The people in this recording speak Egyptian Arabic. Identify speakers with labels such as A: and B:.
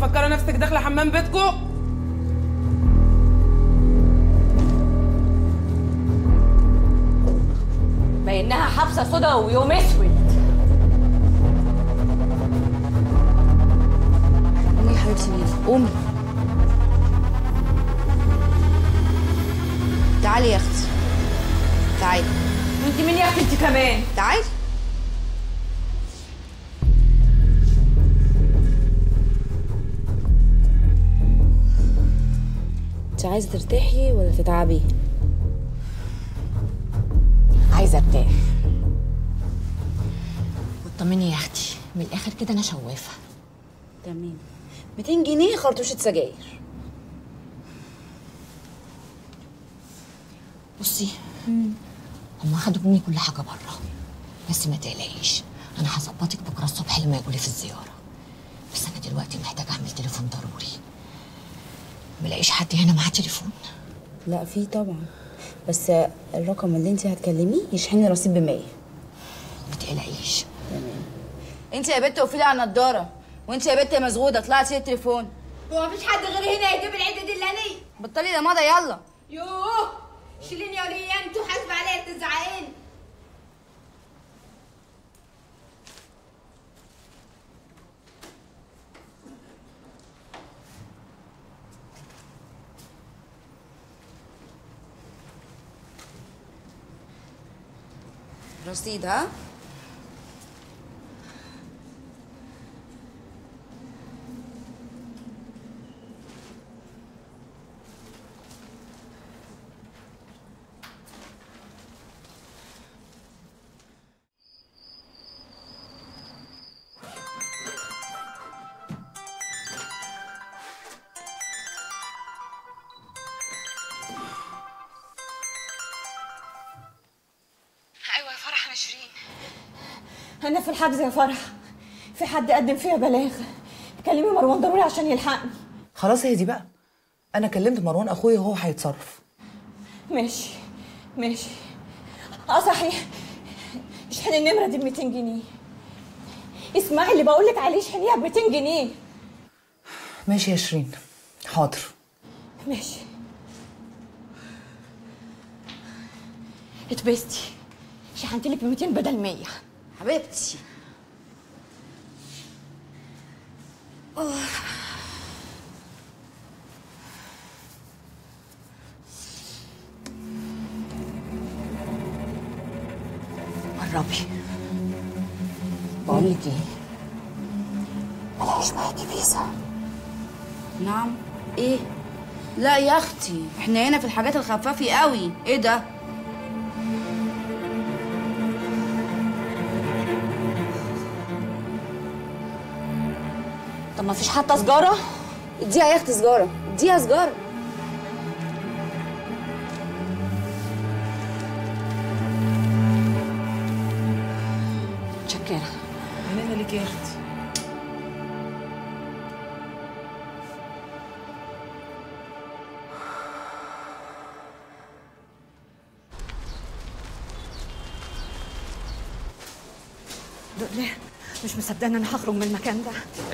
A: مفكره نفسك داخله حمام بيتكو
B: بينها حبسه سودا ويوم اسود
C: قومي يا حبيبتي ميري قومي تعالي يا اختي تعالي
B: انت مين يا اختي انت كمان
C: تعالي انت عايزه ترتاحي ولا تتعبي
B: عايزه ارتاح وطمني يا اختي من الاخر كده انا شوافه
C: تمام 200 جنيه خرطوشه سجاير
B: بصي هم خدوا مني كل حاجه بره بس ما تقلقيش انا هظبطك بكره الصبح لما يقولي في الزياره بس انا دلوقتي محتاجه اعمل تليفون ضروري ملاقيش حد هنا معاه تليفون
C: لا في طبعا بس الرقم اللي انت هتكلميه يشحن رصيد ب 100
B: ما تقلقيش
C: انت يا بت وفيلي على النضاره وانت يا بت يا مزغوده طلعتي شيل التليفون
D: هو مفيش حد غير هنا يجيب العده دي اللانيه
C: بطلي ده مضى يلا
D: يوه شيليني يا وليه انتوا حاسبه عليا تزعقين
C: رصيد ها
E: ايوه يا فرح انا شيرين
B: انا في الحجز يا فرح في حد قدم فيها بلاغ كلمي مروان ضروري عشان يلحقني
F: خلاص هي دي بقى انا كلمت مروان اخويا وهو هيتصرف
B: ماشي ماشي اه صحيح اشحن النمره دي ب 200 جنيه اسمعي اللي بقول لك عليه اشحنيها ب 200 جنيه
F: ماشي يا شيرين حاضر
B: ماشي اتبستي شحنت لك ب 200 بدل 100
C: حبيبتي
B: قربي بقول لك ايه ملاقيش معاكي فيزا
C: نعم ايه لا يا اختي احنا هنا في الحاجات الخفافي قوي ايه ده
B: طب ما فيش حتى سجاره
C: اديها يا اختي سجاره اديها سجاره
B: متشكره
A: هنا ليك يا اختي
B: ليه مش مصدقه ان انا هخرج من المكان ده